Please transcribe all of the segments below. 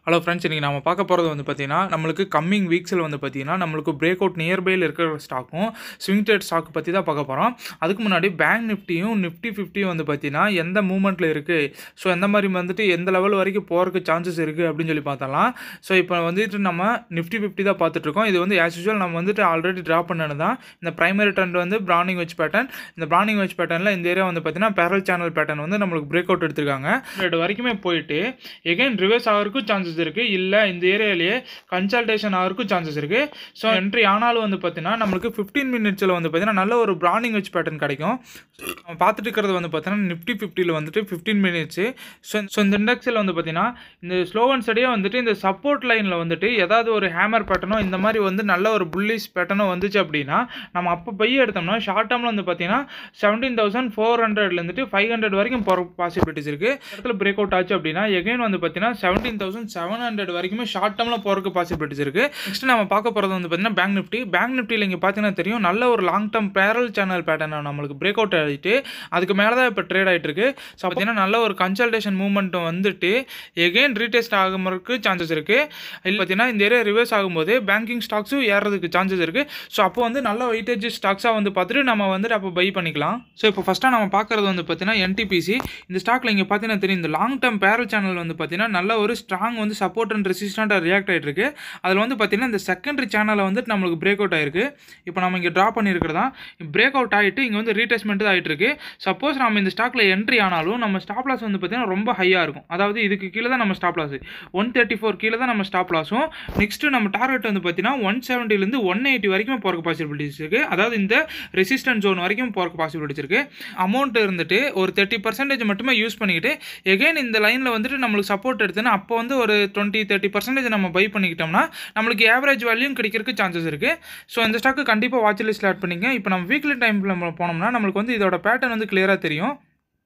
hello friends இன்றைக்கி நம்ம பார்க்க போகிறது வந்து பார்த்தீங்கன்னா நம்மளுக்கு கம்மிங் வீக்ஸில் வந்து பார்த்தீங்கன்னா நம்மளுக்கு பிரேக் அவுட் நியர்பையில் இருக்கிற ஸ்டாக்கும் ஸ்விங் ட்ரேட் ஸ்டாக் பற்றி தான் பார்க்க போகிறோம் அதுக்கு முன்னாடி பேங்க் நிஃப்டியும் நிஃப்டி ஃபிஃப்டியும் வந்து பார்த்தீங்கன்னா எந்த மூமெண்ட்டில் இருக்குது ஸோ எந்த மாதிரி வந்துட்டு எந்த லெவல் வரைக்கும் போகிறதுக்கு சான்சஸ் இருக்குது அப்படின்னு சொல்லி பார்த்தலாம் ஸோ இப்போ வந்துட்டு நம்ம நிஃப்டி ஃபிஃப்டி தான் பார்த்துட்ருக்கோம் இது வந்து ஆஸ் யூஸ்வல் நம்ம வந்துட்டு ஆல்ரெடி ட்ரா பண்ணது தான் இந்த ப்ரைமரி ட்ரெண்ட் வந்து பிரானிங் வச்சு பேட்டர்ன் இந்த பிரானிங் வச்சு பேட்டர்னில் இந்த ஏரியா வந்து பார்த்தீங்கன்னா பேரல் சேனல் பேட்டர்ன் வந்து நம்மளுக்கு பிரேக் அவுட் எடுத்திருக்காங்க இது வரைக்குமே போயிட்டு எகைன் ரிவர்ஸ் ஆகிறதுக்கும் சான்சஸ் இருக்குது இல்லை இந்த ஏரியாலேயே கன்சல்டேஷன் ஆகிறதுக்கும் சான்சஸ் இருக்குது ஸோ என்ட்ரி ஆனாலும் வந்து பார்த்தீங்கன்னா நம்மளுக்கு ஃபிஃப்டீன் மினிட்ஸில் வந்து பார்த்தீங்கன்னா நல்ல ஒரு பிரானிங் வச்சு பேட்டர்ன் கிடைக்கும் நம்ம பார்த்துட்டு இருக்கிறது வந்து பார்த்தீங்கன்னா நிஃப்டி ஃபிஃப்டியில் வந்துட்டு ஃபிஃப்டீன் மினிட்ஸு ஸோ ஸோ இந்த இண்டெக்ஸில் வந்து பார்த்தீங்கன்னா இந்த ஸ்லோ அண்ட் ஸ்டடியாக வந்துட்டு இந்த சப்போர்ட் லைனில் வந்துட்டு ஏதாவது ஒரு ஹேமர் பேட்டர்னோ இந்த மாதிரி வந்து நல்ல ஒரு புல்லிஷ் பேட்டர்னோ வந்துச்சு அப்படின்னா நம்ம அப்போ பைய எடுத்தோம்னா ஷார்ட் டேர்மில் வந்து பார்த்தீங்கன்னா செவன்டீன் தௌசண்ட் ஃபோர் ஹண்ட்ரட்லேருந்துட்டு ஃபைவ் ஹண்ட்ரட் வரைக்கும் போகிற பாசிபிலிட்டிஸ் இருக்குது இடத்துல பிரேக் அவுட் ஆச்சு அப்படின்னா எகைன் வந்து பார்த்தீங்கன்னா செவன்டீன் தௌசண்ட் செவன் ஹண்ட்ரட் வரைக்குமே ஷார்ட் டேர்மில் போகிறதுக்கு பாசிபிலிட்டிஸ் இருக்குது நெக்ஸ்ட் நம்ம பார்க்க போகிறது வந்து பார்த்தீங்கன்னா பேங்க் நிஃப்டி பேங்க் நிஃப்டியில் இங்கே பார்த்தீங்கன்னா தெரியும் நல்ல ஒரு long term parallel channel pattern நம்மளுக்கு பிரேக் அவுட் ஆகிட்டு அதுக்கு மேலே தான் இப்போ ட்ரேட் ஆகிட்டு இருக்கு ஸோ பார்த்தீங்கன்னா நல்ல ஒரு கன்சல்டேஷன் மூவ்மெண்ட்டும் வந்துட்டு எகைன் ரீடெஸ்ட் ஆகுறதுக்கு சான்சஸ் இருக்குது இல்லை பார்த்தீங்கன்னா இந்த ஏரியா ரிவர்ஸ் ஆகும்போது பேங்கிங் ஸ்டாக்ஸும் ஏறதுக்கு சான்சஸ் இருக்குது ஸோ அப்போ வந்து நல்ல வெயிட்டேஜ் ஸ்டாக்ஸாக வந்து பார்த்துட்டு நம்ம வந்துட்டு அப்போ பை பண்ணிக்கலாம் ஸோ இப்போ ஃபஸ்ட்டாக நம்ம பார்க்குறது வந்து பார்த்தீங்கன்னா என்டிபிசி இந்த ஸ்டாக்ல இங்கே பார்த்தீங்கன்னா தெரியும் இந்த லாங் டேர்ம் பேரல் சேனல் வந்து பார்த்தீங்கன்னா நல்ல ஒரு ஸ்ட்ராங் வந்து சப்போர்ட் அண்ட் ரெசிஸ்டண்ட்டாக ரியாக்ட் ஆகிட்டு இருக்கு அதில் வந்து பார்த்தீங்கன்னா இந்த செகண்டரி சேனலில் வந்துட்டு நம்மளுக்கு பிரேக் அவுட் ஆயிருக்கு இப்போ நம்ம இங்கே ட்ரா பண்ணியிருக்கிறதா பிரேக் அவுட் ஆகிட்டு இங்கே வந்து ரீடெஸ்ட்மெண்ட் ஆகிட்டு இருக்கு சப்போஸ் நம்ம இந்த ஸ்டாக்ல என்ட்ரி ஆனாலும் நம்ம ஸ்டாப் லாஸ் வந்து பார்த்தீங்கன்னா ரொம்ப ஹையாக இருக்கும் அதாவது இதுக்கு கீழே தான் நம்ம stop loss one thirty four கீழே தான் நம்ம ஸ்டாப் லாஸும் நெக்ஸ்ட்டு நம்ம டார்கெட் வந்து பார்த்தீங்கன்னா ஒன் செவன்ட்டிலேருந்து ஒன் எயிட்டி வரைக்கும் போகிறக்கு பாசிபிலிட்டிஸ் இருக்குது அதாவது இந்த ரெசிஸ்டன்ட் ஜோன் வரைக்கும் போகிறக்கு பாசிபிலிட்டிஸ் இருக்குது அமௌண்ட் இருந்துட்டு ஒரு தேர்ட்டி பர்சன்டேஜ் மட்டுமே யூஸ் பண்ணிக்கிட்டு எகைன் இந்த லைனில் வந்துட்டு நம்மளுக்கு சப்போர்ட் எடுத்துன்னா அப்போ வந்து ஒரு டுவெண்ட்டி தேர்ட்டி பர்சன்டேஜ் நம்ம பை பண்ணிக்கிட்டோம்னா நம்மளுக்கு ஆவரேஜ் வேல்யூம் கிடைக்கிறதுக்கு சான்சஸ் இருக்குது ஸோ இந்த ஸ்டாக்கு கண்டிப்பாக வாட்ச் லிஸ்ட்டில் ஆட் பண்ணிங்க இப்போ நம்ம வீக்லி டைமில் போனோம்னா நம்மளுக்கு வந்து இதோட பேட்டர்ன் வந்து கிளியராக தெரியும்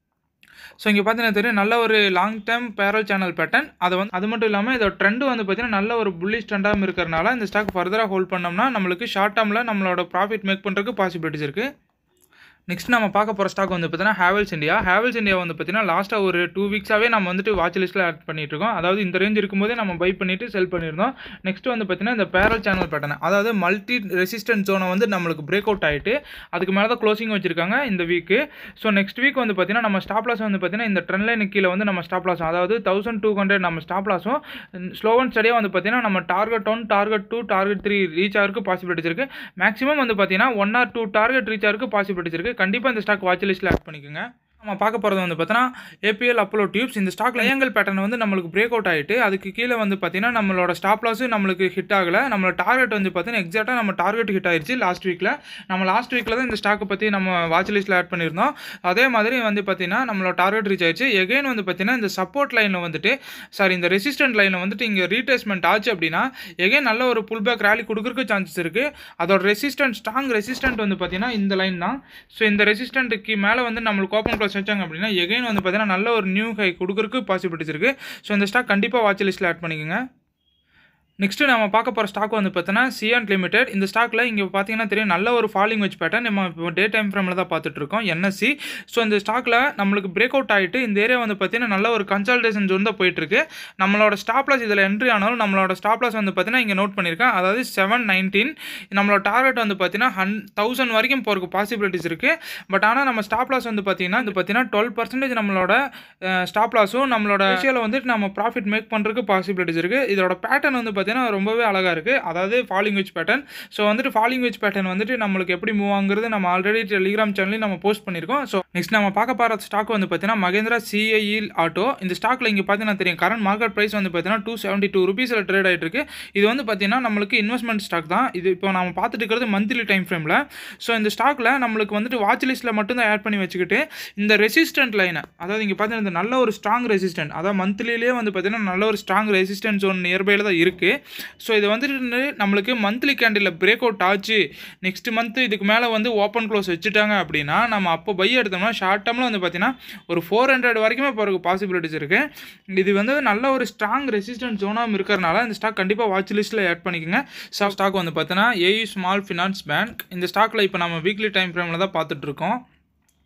ஸோ இங்கே பார்த்தீங்கன்னா தெரியும் நல்ல ஒரு long term parallel channel pattern அது வந்து அது மட்டும் இல்லாமல் இதோட ட்ரெண்டு வந்து பார்த்தீங்கன்னா நல்ல ஒரு புல்லிஷ் ட்ரெண்டாகவும் இருக்கிறனால இந்த ஸ்டாக் ஃபர்தராக ஹோல்ட் பண்ணோம்னா நம்மளுக்கு ஷார்ட் டேர்மில் நம்மளோட ப்ராஃபிட் மேக் பண்ணுறதுக்கு பாசிபிலிட்டிஸ் இருக்குது நெக்ஸ்ட் நம்ம பார்க்க போகிற ஸ்டாக் வந்து பார்த்தீங்கன்னா ஹேவல்ஸ் இந்தியா ஹேவல்ஸ் இந்தியா வந்து பார்த்தீங்கன்னா லாஸ்ட்டாக ஒரு டூ வீக்ஸாகவே நம்ம வந்துட்டு வாட்ச் லிஸ்ட்டில் ஆட் பண்ணிட்டு இருக்கோம் அதாவது இந்த ரேஞ்ச் இருக்கும்போதே நம்ம பை பண்ணிட்டு செல் பண்ணியிருந்தோம் நெக்ஸ்ட் வந்து பார்த்தீங்கன்னா இந்த பேரல் சேனல் பேட்டர்ன் அதாவது மல்டி ரெசிஸ்டன்ட் ஜோனை வந்து நம்மளுக்கு பிரேக் அவுட் ஆகிட்டு அதுக்கு மேலே தான் க்ளோசிங் வச்சிருக்காங்க இந்த வீக்கு ஸோ நெக்ஸ்ட் வீக் வந்து பார்த்தீங்கன்னா நம்ம ஸ்டாப் லாஸ் வந்து பார்த்தீங்கன்னா இந்த ட்ரெண்ட் லைன் கீழே வந்து நம்ம ஸ்டாப் லாஸ் அதாவது தௌசண்ட் டூ ஹண்ட்ரட் நம்ம ஸ்டாப் லாஸும் ஸ்லோ அண்ட் ஸ்டடியாக வந்து பார்த்தீங்கன்னா நம்ம target one target two target three reach ஆகிறதுக்கு பாசிபிலிட்டிஸ் இருக்குது மேக்ஸிமம் வந்து பார்த்தீங்கன்னா one or two target reach ஆகிறதுக்கு பாசிபிலிட்டிஸ் இருக்குது கண்டிப்பாக இந்த ஸ்டாக் வாட்ச் லிஸ்ட்டில் ஆட் பண்ணிக்கோங்க நம்ம பார்க்க போகிறது வந்து பார்த்தோன்னா ஏபிஎல் அப்போலோ டியூப்ஸ் இந்த ஸ்டாக்ல ஏங்கல் பேட்டர்ன் வந்து நம்மளுக்கு பிரேக் அவுட் ஆகிட்டு அதுக்கு கீழே வந்து பார்த்தீங்கன்னா நம்மளோட ஸ்டாப் லாஸு நம்மளுக்கு ஹிட் ஆகலை நம்மளோட டார்கெட் வந்து பார்த்தீங்கன்னா எக்ஸாக்டாக நம்ம டார்கெட் ஹிட் ஆயிடுச்சு லாஸ்ட் வீக்கில் நம்ம லாஸ்ட் வீக்கில் தான் இந்த ஸ்டாக்கை பற்றி நம்ம வாட்ச் லிஸ்ட்டில் ஆட் பண்ணியிருந்தோம் அதே மாதிரி வந்து பார்த்தீங்கன்னா நம்மளோட டார்கெட் ரீச் ஆயிடுச்சு எகைன் வந்து பார்த்தீங்கன்னா இந்த சப்போர்ட் லைனில் வந்துட்டு சாரி இந்த ரெசிஸ்டன்ட் லைனில் வந்துட்டு இங்கே ரீட்ரேஸ்மெண்ட் ஆச்சு அப்படின்னா எகைன் நல்ல ஒரு புல் பேக் ரேலி கொடுக்குறதுக்கு சான்சஸ் இருக்குது அதோட ரெசிஸ்டன்ட் ஸ்ட்ராங் ரெசிஸ்டன்ட் வந்து பார்த்தீங்கன்னா இந்த லைன் தான் ஸோ இந்த ரெசிஸ்டன்ட்டுக்கு மேலே வந்து நம்மளுக்கு ஓப்பன் க்ளோஸ் வச்சாங்க அப்படின்னா எகைன் வந்து பார்த்தீங்கன்னா நல்ல ஒரு நியூ ஹை கொடுக்குறதுக்கு பாசிபிலிட்டிஸ் இருக்குது ஸோ இந்த ஸ்டாக் கண்டிப்பாக வாட்ச் லிஸ்ட்டில் ஆட் பண்ணிக்கோங்க நெக்ஸ்ட்டு நம்ம பார்க்க போகிற ஸ்டாக் வந்து பார்த்தோன்னா சியாண்ட் லிமிடெட் இந்த ஸ்டாக்கில் இங்கே பார்த்தீங்கன்னா தெரியும் நல்ல ஒரு ஃபாலிங் வச்சு பேட்டர்ன் நம்ம இப்போ டே டைம் ஃப்ரேமில் தான் பார்த்துட்டு இருக்கோம் என்எஸ்சி ஸோ இந்த ஸ்டாக்கில் நம்மளுக்கு பிரேக் அவுட் ஆகிட்டு இந்த ஏரியா வந்து பார்த்தீங்கன்னா நல்ல ஒரு கன்சல்டேஷன் ஜோன் தான் போயிட்டுருக்கு நம்மளோட ஸ்டாப் லாஸ் இதில் என்ட்ரி ஆனாலும் நம்மளோட ஸ்டாப் லாஸ் வந்து பார்த்தீங்கன்னா இங்கே நோட் பண்ணியிருக்கேன் அதாவது செவன் நைன்டீன் நம்மளோட டார்கெட் வந்து பார்த்தீங்கன்னா ஹன் தௌசண்ட் வரைக்கும் போகிறதுக்கு பாசிபிலிட்டிஸ் இருக்குது பட் ஆனால் நம்ம ஸ்டாப் லாஸ் வந்து பார்த்தீங்கன்னா இது பார்த்தீங்கன்னா டுவெல் பர்சன்டேஜ் நம்மளோட ஸ்டாப் லாஸும் நம்மளோட விஷயம் வந்துட்டு நம்ம ப்ராஃபிட் மேக் பண்ணுறதுக்கு பாசிபிலிட்டிஸ் இருக்குது இதோட பேட்டர்ன் வந்து பார்த்தீங்கன்னா ரொம்பவே அழகாக இருக்குது அதாவது ஃபாலிங் வெச் பேட்டர்ன் ஸோ வந்துட்டு ஃபாலிங் வெச் பேட்டர்ன் வந்துட்டு நம்மளுக்கு எப்படி மூவ் ஆகுறது நம்ம ஆல்ரெடி டெலிகிராம் சேனலையும் நம்ம போஸ்ட் பண்ணியிருக்கோம் ஸோ நெக்ஸ்ட் நம்ம பார்க்க போகிற ஸ்டாக் வந்து பார்த்தீங்கன்னா மகேந்திரா சிஐஇல் ஆட்டோ இந்த ஸ்டாக்ல இங்கே பார்த்தீங்கன்னா தெரியும் கரண்ட் மார்க்கெட் ப்ரைஸ் வந்து பார்த்தீங்கன்னா டூ செவன்ட்டி டூ ருபீஸில் ட்ரேட் ஆகிட்டு இருக்கு இது வந்து பார்த்தீங்கன்னா நம்மளுக்கு இன்வெஸ்ட்மெண்ட் ஸ்டாக் தான் இது இப்போ நம்ம பார்த்துட்டு இருக்கிறது மந்த்லி டைம் ஃப்ரேமில் ஸோ இந்த ஸ்டாக்ல நம்மளுக்கு வந்துட்டு வாட்ச் லிஸ்ட்டில் மட்டும் தான் ஆட் பண்ணி வச்சுக்கிட்டு இந்த ரெசிஸ்டன்ட் லைனை அதாவது இங்கே பார்த்தீங்கன்னா இந்த நல்ல ஒரு ஸ்ட்ராங் ரெசிஸ்டன்ட் அதாவது மந்த்லிலேயே வந்து பார்த்தீங்கன்னா நல்ல ஒரு ஸ்ட்ராங் ரெசிஸ்டன்ஸ் ஒன் நியர்பையில் தான் இருக்குது ஸோ இது வந்துட்டு நம்மளுக்கு மந்த்லி கேண்டில் பிரேக் அவுட் ஆச்சு நெக்ஸ்ட் மந்த் இதுக்கு மேலே வந்து ஓப்பன் க்ளோஸ் வச்சுட்டாங்க அப்படின்னா நம்ம அப்போ பை எடுத்தோம்னா ஷார்ட் டேர்மில் வந்து பார்த்தீங்கன்னா ஒரு ஃபோர் ஹண்ட்ரட் வரைக்குமே போகிறதுக்கு பாசிபிலிட்டிஸ் இருக்குது இது வந்து நல்ல ஒரு ஸ்ட்ராங் ரெசிஸ்டன்ஸ் ஜோனாகவும் இருக்கிறனால இந்த ஸ்டாக் கண்டிப்பாக வாட்ச் லிஸ்ட்டில் ஆட் பண்ணிக்கோங்க ஸோ ஸ்டாக் வந்து பார்த்தீங்கன்னா ஏயு ஸ்மால் ஃபினான்ஸ் பேங்க் இந்த ஸ்டாக்கில் இப்போ நம்ம வீக்லி டைம் ஃப்ரேமில் தான் பார்த்துட்ருக்கோம்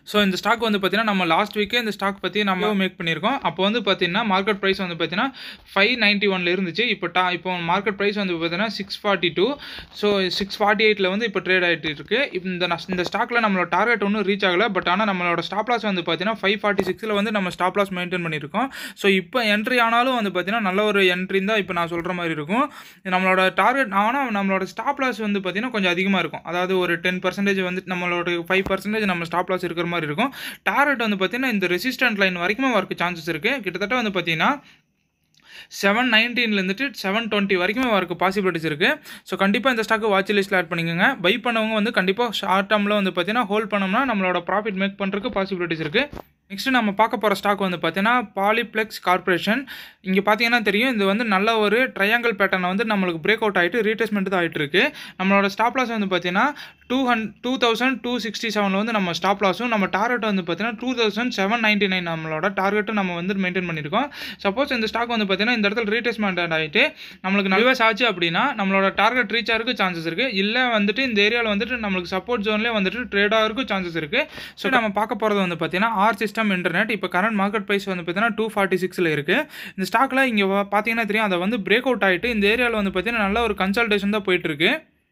ஸோ இந்த ஸ்டாக் வந்து பார்த்தீங்கன்னா நம்ம லாஸ்ட் வீக்கே இந்த ஸ்டாக் பற்றி நம்ம மேக் பண்ணியிருக்கோம் அப்போ வந்து பார்த்தீங்கன்னா மார்க்கெட் ப்ரைஸ் வந்து பார்த்தீங்கன்னா ஃபைவ் நைன்ட்டி ஒனில் இருந்துச்சு இப்போ டா இப்போ மார்க்கெட் ப்ரைஸ் வந்து பார்த்தீங்கன்னா six forty two so six forty எயிட்டில் வந்து இப்போ ட்ரேட் ஆகிட்டு இருக்கு இப்போ இந்த நஸ்- இந்த ஸ்டாக்கில் நம்மளோட டார்கெட் ஒன்றும் ரீச் ஆகலை பட் ஆனால் நம்மளோட ஸ்டாப் லாஸ் வந்து பார்த்தீங்கன்னா ஃபைவ் ஃபார்ட்டி சிக்ஸில் வந்து நம்ம ஸ்டாப் லாஸ் மெயின்டைன் பண்ணியிருக்கோம் ஸோ இப்போ என்ட்ரி ஆனாலும் வந்து பார்த்தீங்கன்னா நல்ல ஒரு என்ட்ரி தான் இப்போ நான் சொல்கிற மாதிரி இருக்கும் நம்மளோட டார்கெட் ஆனால் நம்மளோட ஸ்டாப் லாஸ் வந்து பார்த்தீங்கன்னா கொஞ்சம் அதிகமாக இருக்கும் அதாவது ஒரு டென் பர்சன்டேஜ் வந்து நம்மளோட ஃபைவ் பர்சன்டேஜ் நம்ம ஸ்டாப் லாஸ் இருக்கிற மாதிரி இருக்கும் டார்கெட் வந்து பார்த்தீங்கன்னா இந்த ரெசிஸ்டன்ட் லைன் வரைக்கும் வரக்கு சான்சஸ் இருக்குது கிட்டத்தட்ட வந்து பார்த்தீங்கன்னா செவன் நைன்டீன்லேருந்துட்டு செவன் டுவெண்ட்டி வரைக்கும் வரக்கு பாசிபிலிட்டிஸ் இருக்குது ஸோ கண்டிப்பாக இந்த ஸ்டாக்கு வாட்ச் லிஸ்ட்டில் ஆட் பண்ணிக்கோங்க பை பண்ணவங்க வந்து கண்டிப்பாக ஷார்ட் டேர்மில் வந்து பார்த்தீங்கன்னா ஹோல்ட் பண்ணோம்னா நம்மளோட ப்ராஃபிட் மேக் பண்ணுறதுக்கு பாசிபிலிட்டிஸ் இருக்குது நெக்ஸ்ட் நம்ம பார்க்க போகிற ஸ்டாக் வந்து பார்த்தீங்கன்னா பாலிப்ளெக்ஸ் கார்ப்பரேஷன் இங்கே பார்த்தீங்கன்னா தெரியும் இது வந்து நல்ல ஒரு ட்ரையாங்கிள் பேட்டர்னை வந்து நம்மளுக்கு பிரேக் அவுட் ஆகிட்டு ரீட்ரேஸ்மெண்ட் தான் ஆகிட்டு இருக்கு நம்மளோட ஸ்டாப் லாஸ் வந்து பார்த்தீங்கன்னா two hundred two thousand two sixty செவனில் வந்து நம்ம ஸ்டாப் லாஸும் நம்ம டார்கெட் வந்து பார்த்தீங்கன்னா two thousand seven ninety nine நம்மளோட டார்கெட்டும் நம்ம வந்து மெயின்டைன் பண்ணியிருக்கோம் சப்போஸ் இந்த ஸ்டாக் வந்து பார்த்தீங்கன்னா இந்த இடத்துல ரீட்ரேஸ்மெண்ட் ஆகிட்டு நம்மளுக்கு நல்வேஸ் ஆச்சு அப்படின்னா நம்மளோட டார்கெட் ரீச் ஆகிறதுக்கு சான்சஸ் இருக்குது இல்லை வந்துட்டு இந்த ஏரியாவில் வந்துட்டு நம்மளுக்கு சப்போர்ட் ஜோன்லேயே வந்துட்டு ட்ரேட் ஆகிறதுக்கு சான்சஸ் இருக்குது ஸோ நம்ம பார்க்க போகிறது வந்து பார்த்தீங்கன்னா ஆர் சிஸ்டம் இன்டர்நெட் இப்போ கரண்ட் மார்க்கெட் ப்ரைஸ் வந்து பார்த்தீங்கன்னா டூ ஃபார்ட்டி சிக்ஸில் இருக்குது இந்த ஸ்டாக்கில் இங்கே பார்த்தீங்கன்னா தெரியும் அதை வந்து பிரேக் அவுட் ஆகிட்டு இந்த ஏரியாவில் வந்து பார்த்தீங்கன்னா நல்ல ஒரு கன்சல்டேஷன் தான் போயிட்டுருக்கு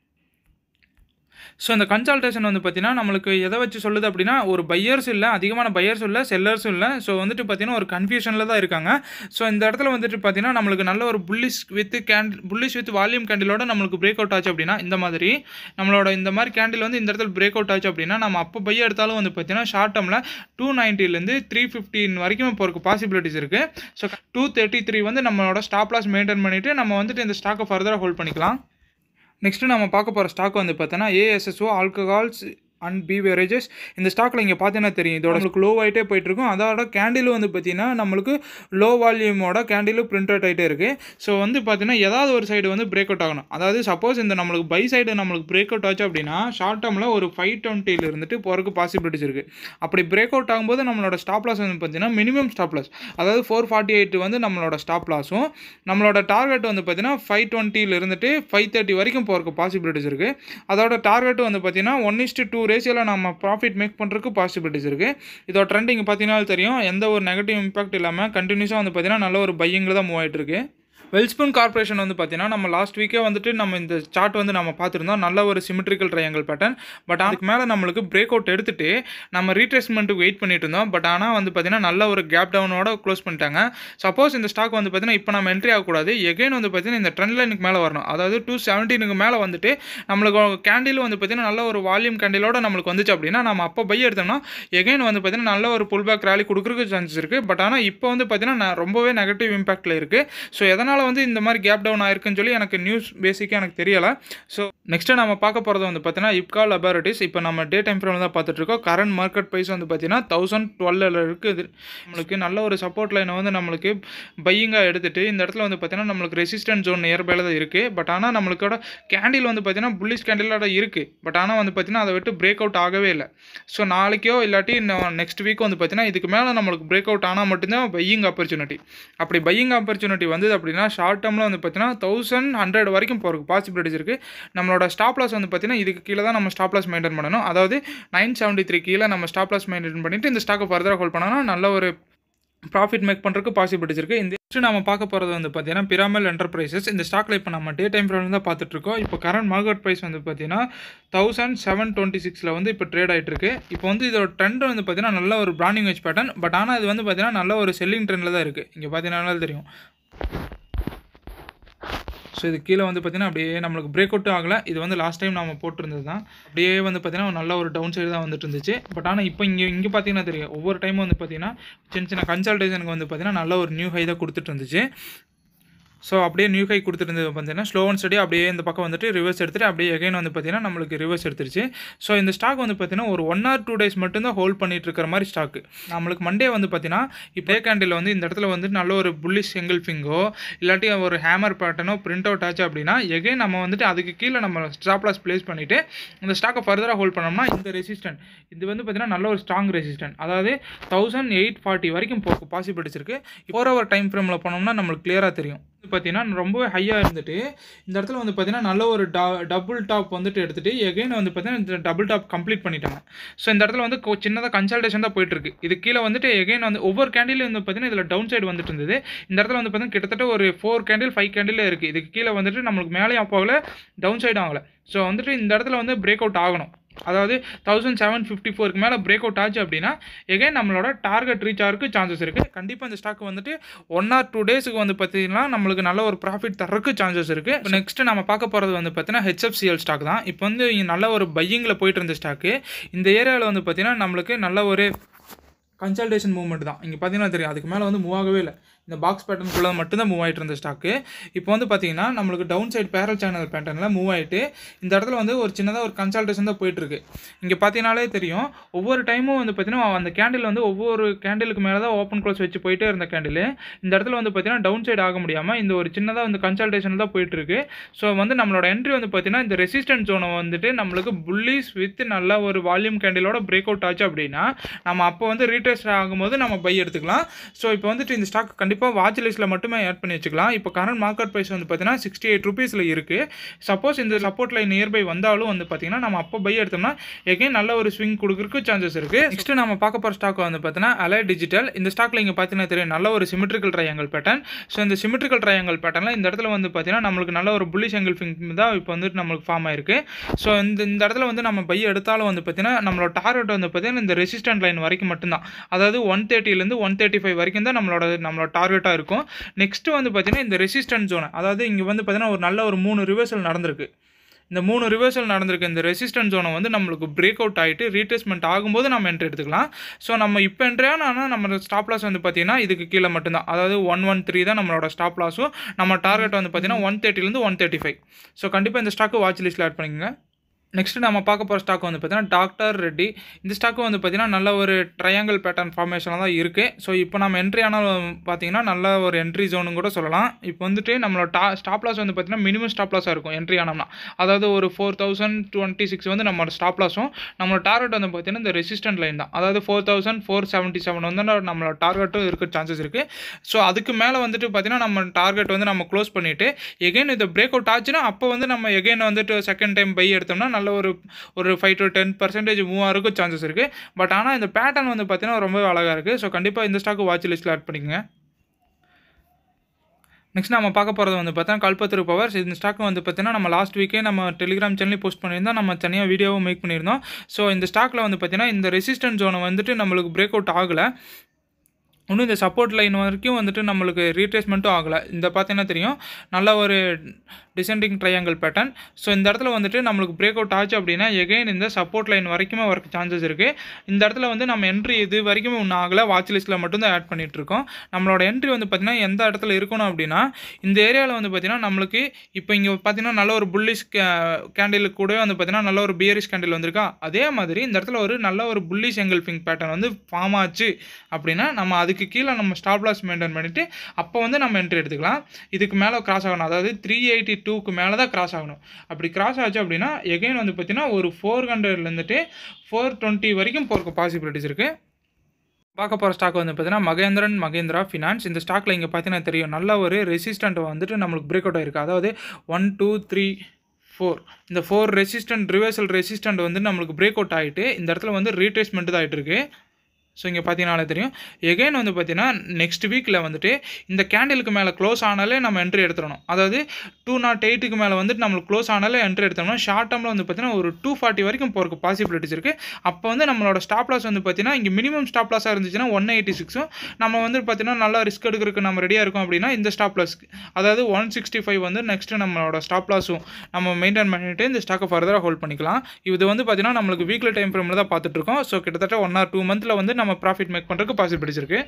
ஸோ இந்த கன்சல்டேஷன் வந்து பார்த்தீங்கன்னா நம்மளுக்கு எதை வச்சு சொல்லுது அப்படின்னா ஒரு பையர்ஸ் இல்லை அதிகமான பையர்ஸும் இல்லை செல்லர்ஸும் இல்லை ஸோ வந்துட்டு பார்த்தீங்கன்னா ஒரு கன்ஃபியூஷனில் தான் இருக்காங்க ஸோ இந்த இடத்துல வந்துட்டு பார்த்தீங்கன்னா நம்மளுக்கு நல்ல ஒரு bullish with candle bullish with volume கேண்டிலோட நம்மளுக்கு பிரேக் அவுட் ஆச்சு அப்படின்னா இந்த மாதிரி நம்மளோட இந்த மாதிரி கேண்டில் வந்து இந்த இடத்துல பிரேக் அவுட் ஆச்சு அப்படின்னா நம்ம அப்போ பைய எடுத்தாலும் வந்து பார்த்தீங்கன்னா ஷார்ட் டேர்மில் டூ நைன்ட்டிலேருந்து த்ரீ ஃபிஃப்டின் வரைக்கும் போகிறதுக்கு பாசிபிலிட்டிஸ் இருக்குது ஸோ டூ தேர்ட்டி த்ரீ வந்து நம்மளோட ஸ்டாப் லாஸ் மெயின்டைன் பண்ணிவிட்டு நம்ம வந்துட்டு இந்த ஸ்டாக்கை ஃபர்தராக ஹோல்ட் பண்ணிக்கலாம் நெக்ஸ்ட்டு நம்ம பார்க்க போகிற ஸ்டாக் வந்து பார்த்தோன்னா ஏஎஸ்எஸ்ஓ ஆல்கஹால்ஸ் அண்ட் பீவரேஜஸ் இந்த ஸ்டாக்கில் இங்கே பார்த்தீங்கன்னா தெரியும் இதோட நம்மளுக்கு லோ ஆகிட்டே போயிட்டுருக்கும் அதோட கேண்டில் வந்து பார்த்தீங்கன்னா நம்மளுக்கு லோ வால்யூமோட கேண்டிலும் பிரிண்ட் அவுட் ஆகிட்டே இருக்குது ஸோ வந்து பார்த்தீங்கன்னா ஏதாவது ஒரு சைடு வந்து பிரேக் அவுட் ஆகணும் அதாவது சப்போஸ் இந்த நம்மளுக்கு பை சைடு நம்மளுக்கு பிரேக் அவுட் ஆச்சு அப்படின்னா ஷார்ட் டேர்மில் ஒரு ஃபைவ் டுவெண்ட்டியில் இருந்துட்டு போகிறதுக்கு பாசிபிலிட்டிஸ் இருக்குது அப்படி பிரேக் அவுட் ஆகும்போது நம்மளோட ஸ்டாப் லாஸ் வந்து பார்த்தீங்கன்னா மினிமம் ஸ்டாப் லாஸ் அதாவது ஃபோர் ஃபார்ட்டி எயிட் வந்து நம்மளோட ஸ்டாப் லாஸும் நம்மளோட டார்கெட் வந்து பார்த்தீங்கன்னா ஃபைவ் டுவெண்ட்டியில் இருந்துட்டு ஃபைவ் தேர்ட்டி வரைக்கும் போகிறதுக்கு பாசிபிலிட்டிஸ் இருக்குது அதோட டார்கெட் வந்து பார்த்தீங்கன்னா ஒன் இஸ்ட்டு டூ ரேஷியோவில் நம்ம ப்ராஃபிட் மேக் பண்ணுறதுக்கு பாசிபிலிட்டிஸ் இருக்குது இதோட ட்ரெண்ட் இங்கே பார்த்தீங்கன்னா தெரியும் எந்த ஒரு நெகட்டிவ் இம்பாக்ட் இல்லாமல் கண்டினியூஸாக வந்து பார்த்தீங்கன்னா நல்ல ஒரு பையங்கில் தான் மூவ் ஆகிட்டு இருக்கு வெல்ஸ்பூன் கார்ப்பரேஷன் வந்து பார்த்தீங்கன்னா நம்ம லாஸ்ட் வீக்கே வந்துட்டு நம்ம இந்த சார்ட் வந்து நம்ம பார்த்துருந்தோம் நல்ல ஒரு சிமெட்ரிக்கல் ட்ரையாங்கல் பேட்டர்ன் பட் அதுக்கு மேலே நம்மளுக்கு பிரேக் அவுட் எடுத்துட்டு நம்ம ரீட்ரேஸ்மெண்ட்டுக்கு வெயிட் பண்ணிட்டு இருந்தோம் பட் ஆனால் வந்து பார்த்தீங்கன்னா நல்ல ஒரு கேப் டவுனோட க்ளோஸ் பண்ணிட்டாங்க சப்போஸ் இந்த ஸ்டாக் வந்து பார்த்தீங்கன்னா இப்போ நம்ம என்ட்ரி ஆகக்கூடாது எகைன் வந்து பார்த்தீங்கன்னா இந்த ட்ரெண்ட் லைனுக்கு மேலே வரணும் அதாவது டூ செவன்டீனுக்கு மேலே வந்துட்டு நம்மளுக்கு கேண்டில் வந்து பார்த்தீங்கன்னா நல்ல ஒரு வால்யூம் கேண்டிலோட நம்மளுக்கு வந்துச்சு அப்படின்னா நம்ம அப்போ பை எடுத்தோம்னா எகைன் வந்து பார்த்தீங்கன்னா நல்ல ஒரு புல் பேக் ரேலி கொடுக்குறதுக்கு சான்சஸ் இருக்குது பட் ஆனால் இப்போ வந்து பார்த்தீங்கன்னா நான் ரொம்பவே நெகட்டிவ் இம்பாக்டில் இருக்குது ஸோ எதனால் வந்து இந்த மாதிரி கேப் டவுன் ஆயிருக்குன்னு சொல்லி எனக்கு நியூஸ் பேசிக்காக எனக்கு தெரியலை ஸோ நெக்ஸ்ட்டு நம்ம பார்க்க போகிறது வந்து பார்த்தீங்கன்னா இப்கா லெபார்டரிஸ் இப்போ நம்ம டே டைம் ஃப்ரேம் தான் பார்த்துட்டு இருக்கோம் கரண்ட் மார்க்கெட் ப்ரைஸ் வந்து பார்த்தீங்கன்னா தௌசண்ட் டுவெல்லில் இருக்குது நம்மளுக்கு நல்ல ஒரு சப்போர்ட் லைனை வந்து நம்மளுக்கு பையிங்காக எடுத்துட்டு இந்த இடத்துல வந்து பார்த்தீங்கன்னா நம்மளுக்கு ரெசிஸ்டன்ட் ஜோன் நியர்பைல தான் இருக்குது பட் ஆனால் நம்மளுக்கோட கேண்டில் வந்து பார்த்தீங்கன்னா புல்லிஷ் கேண்டிலோட இருக்குது பட் ஆனால் வந்து பார்த்தீங்கன்னா அதை விட்டு பிரேக் அவுட் ஆகவே இல்லை ஸோ நாளைக்கோ இல்லாட்டி நெக்ஸ்ட் வீக் வந்து பார்த்தீங்கன்னா இதுக்கு மேலே நம்மளுக்கு பிரேக் அவுட் ஆனால் மட்டும்தான் பையிங் ஆப்பர்ச்சுனிட்டி அப்படி பையிங் ஆப்பர்ச்சுனிட்டி வந்தது அப்படின்னா ஷார்ட் டேர்மில் வந்து பார்த்தீங்கன்னா தௌசண்ட் ஹண்ட்ரட் வரைக்கும் போகிறதுக்கு பாசிபிலிட்டிஸ் இருக்குது நம்மளோட ஸ்டாப் லாஸ் வந்து பார்த்தீங்கன்னா இதுக்கு கீழே தான் நம்ம ஸ்டாப் லாஸ் மெயின்டைன் பண்ணணும் அதாவது நைன் செவன்ட்டி த்ரீ கீழே நம்ம ஸ்டாப் லாஸ் மெயின்டைன் பண்ணிவிட்டு இந்த ஸ்டாக்கை ஃபர்தராக ஹோல்ட் பண்ணோம்னா நல்ல ஒரு ப்ராஃபிட் மேக் பண்ணுறதுக்கு பாசிபிலிட்டிஸ் இருக்குது இந்த நெக்ஸ்ட் நம்ம பார்க்க போகிறது வந்து பார்த்தீங்கன்னா பிராமல் என்டர்பிரைசஸ் இந்த ஸ்டாக்கில் இப்போ நம்ம டே டைம் ஃப்ரேம் தான் பார்த்துட்டு இருக்கோம் இப்போ கரண்ட் மார்க்கெட் ப்ரைஸ் வந்து பார்த்தீங்கன்னா தௌசண்ட் செவன் டுவெண்ட்டி சிக்ஸில் வந்து இப்போ ட்ரேட் ஆகிட்டு இருக்கு இப்போ வந்து இதோட ட்ரெண்ட் வந்து பார்த்தீங்கன்னா நல்ல ஒரு பிராண்டிங் வெச் பேட்டர்ன் பட் ஆனால் இது வந்து பார்த்தீங்கன்னா நல்ல ஒரு செல்லிங் ட்ரெண்டில் தான் இருக்குது இங்கே பார்த்தீங்கன்னா தெரியும் ஸோ இது கீழே வந்து பார்த்தீங்கன்னா அப்படியே நம்மளுக்கு பிரேக் அவுட்டும் ஆகலை இது வந்து லாஸ்ட் டைம் நம்ம போட்டிருந்தது தான் அப்படியே வந்து பார்த்தீங்கன்னா நல்ல ஒரு டவுன் சைடு தான் வந்துட்டு இருந்துச்சு பட் ஆனால் இப்போ இங்கே இங்கே பார்த்தீங்கன்னா தெரியும் ஒவ்வொரு டைமும் வந்து பார்த்தீங்கன்னா சின்ன சின்ன கன்சல்டேஷனுக்கு வந்து பார்த்தீங்கன்னா நல்ல ஒரு நியூ ஹை தான் கொடுத்துட்டு இருந்துச்சு ஸோ அப்படியே நியூ ஹை கொடுத்துருந்தது பார்த்தீங்கன்னா ஸ்லோ அண்ட் ஸ்டடி அப்படியே இந்த பக்கம் வந்துட்டு ரிவர்ஸ் எடுத்துகிட்டு அப்படியே எகைன் வந்து பார்த்தீங்கன்னா நம்மளுக்கு ரிவர்ஸ் எடுத்துருச்சு ஸோ இந்த ஸ்டாக் வந்து பார்த்தீங்கன்னா ஒரு ஒன் ஆர் டூ டேஸ் மட்டும்தான் ஹோல்ட் பண்ணிட்டு இருக்கிற மாதிரி ஸ்டாக்கு நம்மளுக்கு மண்டே வந்து பார்த்தீங்கன்னா இப்போ கேண்டில் வந்து இந்த இடத்துல வந்து நல்ல ஒரு புல்லிஷ் எங்கல்ஃபிங்கோ இல்லாட்டி ஒரு ஹேமர் பேட்டர்னோ பிரிண்ட் அவுட் ஆச்சு அப்படின்னா எகைன் நம்ம வந்துட்டு அதுக்கு கீழே நம்ம ஸ்டாப் லாஸ் ப்ளேஸ் பண்ணிவிட்டு இந்த ஸ்டாக்கை ஃபர்தராக ஹோல்ட் பண்ணோம்னா இந்த ரெசிஸ்டன்ட் இது வந்து பார்த்தீங்கன்னா நல்ல ஒரு ஸ்ட்ராங் ரெசிஸ்டன்ட் அதாவது தௌசண்ட் எயிட் ஃபார்ட்டி வரைக்கும் போக பாசிபிலிட்டிஸ் இருக்குது ஃபோர் ஹவர் டைம் ஃப்ரேமில் போனோம்னா நம்மளுக்கு கிளியராக தெரியும் பார்த்தீங்கன்னா ரொம்பவே ஹையாக இருந்துட்டு இந்த இடத்துல வந்து பார்த்தீங்கன்னா நல்ல ஒரு டா டபுள் டாப் வந்துட்டு எடுத்துட்டு எகைன் வந்து பார்த்தீங்கன்னா இந்த டபுள் டாப் கம்ப்ளீட் பண்ணிட்டாங்க ஸோ இந்த இடத்துல வந்து கொ- சின்னதாக கன்சல்டேஷன் தான் போயிட்டு இருக்கு இது கீழே வந்துட்டு எகைன் வந்து ஒவ்வொரு கேண்டிலும் வந்து பார்த்தீங்கன்னா இதில் டவுன் சைடு வந்துட்டு இருந்தது இந்த இடத்துல வந்து பார்த்தீங்கன்னா கிட்டத்தட்ட ஒரு ஃபோர் கேண்டில் ஃபைவ் கேண்டில் இருக்குது இதுக்கு கீழே வந்துட்டு நம்மளுக்கு மேலேயும் போகல டவுன் சைடு ஆகலை ஸோ வந்துட்டு இந்த இடத்துல வந்து பிரேக் அவுட் ஆகணும் அதாவது தௌசண்ட் செவன் ஃபிஃப்டி ஃபோருக்கு மேலே பிரேக் அவுட் ஆச்சு அப்படின்னா எகைன் நம்மளோட டார்கெட் ரீச் ஆகிறதுக்கு சான்சஸ் இருக்குது கண்டிப்பாக இந்த ஸ்டாக் வந்துட்டு ஒன் ஆர் டூ டேஸுக்கு வந்து பார்த்தீங்கன்னா நம்மளுக்கு நல்ல ஒரு ப்ராஃபிட் தரக்கு சான்சஸ் இருக்குது இப்போ நெக்ஸ்ட் நம்ம பார்க்க போகிறது வந்து பார்த்தீங்கன்னா ஹெச்எஃப்சிஎல் ஸ்டாக் தான் இப்போ வந்து இங்க நல்ல ஒரு பையிங்கில் போயிட்டு இருந்த ஸ்டாக்கு இந்த ஏரியாவில் வந்து பார்த்தீங்கன்னா நம்மளுக்கு நல்ல ஒரு கன்சல்டேஷன் மூவ்மெண்ட் தான் இங்கே பார்த்தீங்கன்னா தெரியும் அதுக்கு மேலே வந்து மூவ் ஆகவே இல்லை இந்த பாக்ஸ் பேட்டர்னுக்குள்ளே மட்டும்தான் மூவ் ஆகிட்டு இருந்த ஸ்டாக்கு இப்போ வந்து பார்த்தீங்கன்னா நம்மளுக்கு டவுன் சைடு பேரல் சேனல் பேட்டர்னில் மூவ் ஆகிட்டு இந்த இடத்துல வந்து ஒரு சின்னதாக ஒரு கன்சல்டேஷன் தான் போயிட்டுருக்கு இங்கே பார்த்தீங்கனாலே தெரியும் ஒவ்வொரு டைமும் வந்து பார்த்தீங்கன்னா அந்த கேண்டில் வந்து ஒவ்வொரு கேண்டிலுக்கு மேலே தான் ஓப்பன் க்ளோஸ் வச்சு போயிட்டே இருந்த கேண்டில் இந்த இடத்துல வந்து பார்த்தீங்கன்னா டவுன் சைடு ஆக முடியாமல் இந்த ஒரு சின்னதாக வந்து கன்சல்டேஷன் தான் போயிட்டுருக்கு ஸோ வந்து நம்மளோட என்ட்ரி வந்து பார்த்தீங்கன்னா இந்த ரெசிஸ்டன்ஸ் ஜோனை வந்துட்டு நம்மளுக்கு புல்லிஸ் வித் நல்ல ஒரு வால்யூம் கேண்டிலோட பிரேக் அவுட் ஆச்சு அப்படின்னா நம்ம அப்போ வந்து ரீடெஸ்ட் ஆகும்போது நம்ம பை எடுத்துக்கலாம் ஸோ இப்போ வந்துட்டு இந்த ஸ்டாக் கண்டிப்பாக வாட்ச் லிஸ்ட்டில் மட்டுமே ஆட் பண்ணி வச்சுக்கலாம் இப்போ கரண்ட் மார்க்கெட் ப்ரைஸ் வந்து பார்த்தீங்கன்னா சிக்ஸ்டி எயிட் ருபீஸில் இருக்குது சப்போஸ் இந்த சப்போர்ட் லைன் நியர்பை வந்தாலும் வந்து பார்த்தீங்கன்னா நம்ம அப்போ பை எடுத்தோம்னா எகைன் நல்ல ஒரு ஸ்விங் கொடுக்குறதுக்கு சான்சஸ் இருக்குது நெக்ஸ்ட் நம்ம பார்க்க போகிற ஸ்டாக் வந்து பார்த்தீங்கன்னா அலை டிஜிட்டல் இந்த ஸ்டாக்ல இங்கே பார்த்தீங்கன்னா தெரியும் நல்ல ஒரு சிமெட்ரிக்கல் ட்ரையாங்கல் பேட்டர்ன் ஸோ இந்த சிமெட்ரிக்கல் ட்ரையாங்கல் பேட்டர்னில் இந்த இடத்துல வந்து பார்த்தீங்கன்னா நம்மளுக்கு நல்ல ஒரு புல்லிஷ் ஆங்கிள் ஃபிங் தான் இப்போ வந்துட்டு நம்மளுக்கு ஃபார்ம் ஆயிருக்கு ஸோ இந்த இந்த இடத்துல வந்து நம்ம பை எடுத்தாலும் வந்து பார்த்தீங்கன்னா நம்மளோட டார்கெட் வந்து பார்த்தீங்கன்னா இந்த ரெசிஸ்டன்ட் லைன் வரைக்கும் மட்டும்தான் அதாவது ஒன் தேர்ட்டிலேருந்து ஒன் தேர்ட்டி ஃபைவ் வரைக்கும் தான் நம்மளோட நம்மளோட டார்கெட்டாக இருக்கும் நெக்ஸ்ட் வந்து பார்த்தீங்கன்னா இந்த ரெசிஸ்டன்ட் ஜோன் அதாவது இங்கே வந்து பார்த்தீங்கன்னா ஒரு நல்ல ஒரு மூணு ரிவர்சல் நடந்திருக்கு இந்த மூணு ரிவர்சல் நடந்திருக்கு இந்த ரெசிஸ்டன்ட் ஜோனை வந்து நம்மளுக்கு பிரேக் அவுட் ஆகிட்டு ரீட்ரேஸ்மெண்ட் ஆகும்போது நம்ம என்ட்ரி எடுத்துக்கலாம் ஸோ நம்ம இப்போ என்ட்ரி ஆனால் நம்ம ஸ்டாப் லாஸ் வந்து பார்த்தீங்கன்னா இதுக்கு கீழே மட்டும்தான் அதாவது ஒன் ஒன் த்ரீ தான் நம்மளோட ஸ்டாப் லாஸும் நம்ம டார்கெட் வந்து பார்த்தீங்கன்னா ஒன் தேர்ட்டிலேருந்து ஒன் தேர்ட்டி ஃபைவ் ஸோ கண்டிப்பாக இந்த ஸ்டாக்கு வாட்ச் லிஸ்ட்டில் ஆட் பண்ணிக்கோங்க நெக்ஸ்ட் நம்ம பார்க்க போகிற ஸ்டாக் வந்து பார்த்தீங்கன்னா டாக்டர் ரெட்டி இந்த ஸ்டாக் வந்து பார்த்தீங்கன்னா நல்ல ஒரு ட்ரையாங்கிள் பேட்டர்ன் ஃபார்மேஷனாக தான் இருக்குது ஸோ இப்போ நம்ம என்ட்ரி ஆனால் பார்த்தீங்கன்னா நல்ல ஒரு என்ட்ரி ஜோனுன்னு கூட சொல்லலாம் இப்போ வந்துட்டு நம்மளோட டா ஸ்டாப் லாஸ் வந்து பார்த்தீங்கன்னா மினிமம் ஸ்டாப் லாஸாக இருக்கும் என்ட்ரி ஆனோம்னா அதாவது ஒரு ஃபோர் தௌசண்ட் டுவெண்ட்டி சிக்ஸ் வந்து நம்மளோட ஸ்டாப் லாஸும் நம்மளோட டார்கெட் வந்து பார்த்தீங்கன்னா இந்த ரெசிஸ்டன்ட் லைன் தான் அதாவது four thousand four seventy seven வந்து நம்மளோட டார்கெட்டும் இருக்க சான்சஸ் இருக்குது ஸோ அதுக்கு மேலே வந்துட்டு பார்த்தீங்கன்னா நம்ம டார்கெட் வந்து நம்ம க்ளோஸ் பண்ணிவிட்டு எகைன் இது பிரேக் அவுட் ஆச்சுன்னா அப்போ வந்து நம்ம எகைன் வந்துட்டு செகண்ட் டைம் பை எடுத்தோம்னா நல்ல ஒரு ஒரு five to ten percentage move ஆகிறதுக்கு சான்சஸ் இருக்குது பட் ஆனால் இந்த பேட்டர்ன் வந்து பார்த்தீங்கன்னா ரொம்ப அழகாக இருக்குது ஸோ கண்டிப்பாக இந்த ஸ்டாக்கு வாட்ச் லிஸ்ட்டில் ஆட் பண்ணிக்கங்க நெக்ஸ்ட் நம்ம பார்க்க போகிறது வந்து பார்த்தா கல்பத்திரு பவர்ஸ் இந்த ஸ்டாக் வந்து பார்த்தீங்கன்னா நம்ம லாஸ்ட் வீக்கே நம்ம டெலிகிராம் சேனல்லையும் போஸ்ட் பண்ணியிருந்தோம் நம்ம தனியாக வீடியோவும் மேக் பண்ணியிருந்தோம் ஸோ இந்த ஸ்டாக்கில் வந்து பார்த்தீங்கன்னா இந்த ரெசிஸ்டன்ஸ் ஜோனை வந்துட்டு நம்மளுக்கு பிரேக் அவுட் ஆகலை இன்னும் இந்த சப்போர்ட் லைன் வரைக்கும் வந்துட்டு நம்மளுக்கு ரீட்ரேஸ்மெண்ட்டும் ஆகலை இந்த பார்த்தீங்கன்னா தெரியும் நல்ல ஒரு டிசெண்டிங் ட்ரையாங்கிள் பேட்டர்ன் ஸோ இந்த இடத்துல வந்துட்டு நம்மளுக்கு பிரேக் அவுட் ஆச்சு அப்படின்னா எகைன் இந்த சப்போர்ட் லைன் வரைக்குமே வரக்கு சான்சஸ் இருக்குது இந்த இடத்துல வந்து நம்ம என்ட்ரி இது வரைக்கும் ஒன்றும் ஆகலை வாட்ச் லிஸ்ட்டில் மட்டும்தான் ஆட் பண்ணிட்டு இருக்கோம் நம்மளோட என்ட்ரி வந்து பார்த்திங்கன்னா எந்த இடத்துல இருக்கணும் அப்படின்னா இந்த ஏரியாவில் வந்து பார்த்திங்கன்னா நம்மளுக்கு இப்போ இங்கே பார்த்தீங்கன்னா நல்ல ஒரு புல்லிஷ் கேண்டிலுக்கு கூடவே வந்து பார்த்திங்கன்னா நல்ல ஒரு பியரிஷ் கேண்டில் வந்திருக்கா அதே மாதிரி இந்த இடத்துல ஒரு நல்ல ஒரு புல்லிஷ் எங்கல்ஃபிங் பேட்டர்ன் வந்து ஃபார்ம் ஆச்சு அப்படின்னா நம்ம அதுக்கு கீழே நம்ம ஸ்டாப் லாஸ் மெயின்டைன் பண்ணிவிட்டு அப்போ வந்து நம்ம என்ட்ரி எடுத்துக்கலாம் இதுக்கு மேலே கிராஸ் ஆகணும் அதாவது த்ரீ எயிட்டி டூக்கு மேலே தான் கிராஸ் ஆகணும் அப்படி கிராஸ் ஆச்சு அப்படின்னா எகைன் வந்து பார்த்திங்கன்னா ஒரு ஃபோர் ஹண்ட்ரட்லேருந்துட்டு ஃபோர் டுவெண்ட்டி வரைக்கும் போகிறக்கு பாசிபிலிட்டிஸ் இருக்குது பார்க்க போகிற ஸ்டாக் வந்து பார்த்தீங்கன்னா மகேந்திரன் மகேந்திரா ஃபினான்ஸ் இந்த ஸ்டாக்கில் இங்கே பார்த்தீங்கன்னா தெரியும் நல்ல ஒரு ரெசிஸ்டண்ட் வந்துட்டு நம்மளுக்கு பிரேக் அவுட் ஆயிருக்கு அதாவது ஒன் டூ த்ரீ ஃபோர் இந்த ஃபோர் ரெசிஸ்டன்ட் ரிவர்சல் ரெசிஸ்டன்ட் வந்து நம்மளுக்கு பிரேக் அவுட் ஆகிட்டு இந்த இடத்துல வந்து ரீட்ரேஸ்மெண்ட் தான் ஆகிட்டு இருக்கு ஸோ இங்கே பார்த்தீங்கனாலே தெரியும் எகைன் வந்து பார்த்தீங்கன்னா நெக்ஸ்ட் வீக்கில் வந்துட்டு இந்த கேண்டிலுக்கு மேலே க்ளோஸ் ஆனாலே நம்ம என்ட்ரி எடுத்துடணும் அதாவது டூ நாட் எயிட்டுக்கு மேலே வந்துட்டு நம்மளுக்கு க்ளோஸ் ஆனாலே என்ட்ரி எடுத்தோம்னா ஷார்ட் டேர்மில் வந்து பார்த்தீங்கன்னா ஒரு டூ ஃபார்ட்டி வரைக்கும் போகிறக்கு பாசிபிலிட்டிஸ் இருக்குது அப்போ வந்து நம்மளோட ஸ்டாப் லாஸ் வந்து பார்த்தீங்கன்னா இங்கே மினிமம் ஸ்டாப் லாஸாக இருந்துச்சுன்னா ஒன் எயிட்டி சிக்ஸும் நம்ம வந்து பார்த்தீங்கன்னா நல்லா ரிஸ்க் எடுக்கிறதுக்கு நம்ம ரெடியாக இருக்கோம் அப்படின்னா இந்த ஸ்டாப் லாஸ் அதாவது ஒன் சிக்ஸ்டி ஃபைவ் வந்து நெக்ஸ்ட்டு நம்மளோட ஸ்டாப் லாஸும் நம்ம மெயின்டைன் பண்ணிட்டு இந்த ஸ்டாக்கை ஃபர்தராக ஹோல்ட் பண்ணிக்கலாம் இது வந்து பார்த்தீங்கன்னா நம்மளுக்கு வீக்லி டைம் ஃப்ரேமில் தான் பார்த்துட்ருக்கோம் ஸோ கிட்டத்தட்ட ஒன் ஆர் டூ மந்தில் வந்து நம்ம ப்ராஃபிட் மேக் பண்ணுறதுக்கு பாசிபிலிட்டிஸ் இருக்குது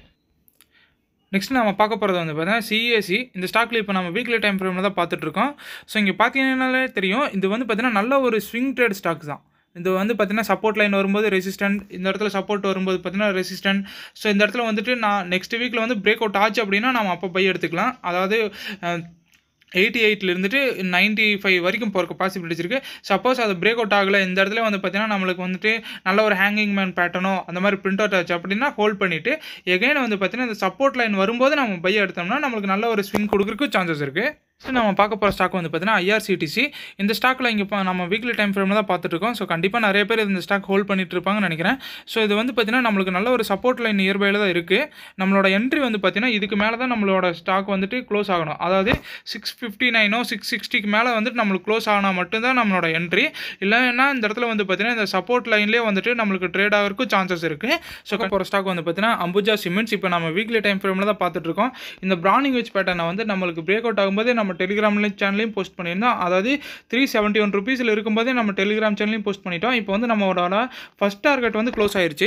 நெக்ஸ்ட் நம்ம பார்க்க போகிறது வந்து பார்த்தீங்கன்னா சிஎஸ்சி இந்த ஸ்டாக்ல இப்போ நம்ம வீக்லி டைம் ஃப்ரேமில் தான் பார்த்துட்ருக்கோம் ஸோ இங்கே பார்த்தீங்கன்னாலே தெரியும் இது வந்து பார்த்தீங்கன்னா நல்ல ஒரு ஸ்விங் ட்ரேட் ஸ்டாக் தான் இது வந்து பார்த்தீங்கன்னா சப்போர்ட் லைன் வரும்போது ரெசிஸ்டன்ட் இந்த இடத்துல சப்போர்ட் வரும்போது பார்த்தீங்கன்னா ரெசிஸ்டன்ட் ஸோ இந்த இடத்துல வந்துட்டு நான் நெக்ஸ்ட் வீக்கில் வந்து பிரேக் அவுட் ஆச்சு அப்படின்னா நம்ம அப்போ பை எடுத்துக்கலாம் அதாவது எயிட்டி எயிட்டில் இருந்துட்டு நைன்ட்டி ஃபைவ் வரைக்கும் போகிறக்கு பாசிபிலிட்டிஸ் இருக்குது சப்போஸ் அது பிரேக் அவுட் ஆகலை இந்த இடத்துல வந்து பார்த்தீங்கன்னா நம்மளுக்கு வந்துட்டு நல்ல ஒரு ஹேங்கிங் மேன் பேட்டர்னோ அந்த மாதிரி பிரிண்ட் அவுட் ஆச்சு அப்படின்னா ஹோல்ட் பண்ணிவிட்டு எகைன் வந்து பார்த்தீங்கன்னா இந்த சப்போர்ட் லைன் வரும்போது நம்ம பை எடுத்தோம்னா நம்மளுக்கு நல்ல ஒரு ஸ்விங் கொடுக்குறதுக்கு சான்சஸ் இருக்குது நெக்ஸ்ட் நம்ம பார்க்க போகிற ஸ்டாக் வந்து பார்த்தீங்கன்னா ஐஆர்சிடிசி இந்த ஸ்டாக்கில் இங்கே இப்போ நம்ம வீக்லி டைம் ஃப்ரேமில் தான் பார்த்துட்டு இருக்கோம் ஸோ கண்டிப்பாக நிறைய பேர் இந்த ஸ்டாக் ஹோல்ட் பண்ணிட்டு இருப்பாங்கன்னு நினைக்கிறேன் ஸோ இது வந்து பார்த்தீங்கன்னா நம்மளுக்கு நல்ல ஒரு சப்போர்ட் லைன் நியர்பையில் தான் இருக்குது நம்மளோட என்ட்ரி வந்து பார்த்தீங்கன்னா இதுக்கு மேலே தான் நம்மளோட ஸ்டாக் வந்துட்டு க்ளோஸ் ஆகணும் அதாவது சிக்ஸ் ஃபிஃப்டி நைனோ சிக்ஸ் சிக்ஸ்டிக்கு மேலே வந்துட்டு நம்மளுக்கு க்ளோஸ் ஆனால் மட்டும்தான் நம்மளோட என்ட்ரி இல்லைன்னா இந்த இடத்துல வந்து பார்த்தீங்கன்னா இந்த சப்போர்ட் லைன்லேயே வந்துட்டு நம்மளுக்கு ட்ரேட் ஆகிறதுக்கு சான்சஸ் இருக்குது ஸோ போகிற ஸ்டாக் வந்து பார்த்தீங்கன்னா அம்புஜா சிமெண்ட்ஸ் இப்போ நம்ம வீக்லி டைம் ஃப்ரேமில் தான் பார்த்துட்டு இருக்கோம் இந்த பிரானிங் வச்சு பேட்டர்னை வந்து நம்மளுக்கு பிரேக் அவுட் ஆகும்போது நம்ம டெலிகிராம்லேயும் சேனலையும் போஸ்ட் பண்ணியிருந்தோம் அதாவது த்ரீ செவன்ட்டி ஒன் ருபீஸில் இருக்கும்போதே நம்ம டெலிகிராம் சேனலையும் போஸ்ட் பண்ணிட்டோம் இப்போ வந்து நம்மளோட ஃபஸ்ட் டார்கெட் வந்து க்ளோஸ் ஆயிருச்சு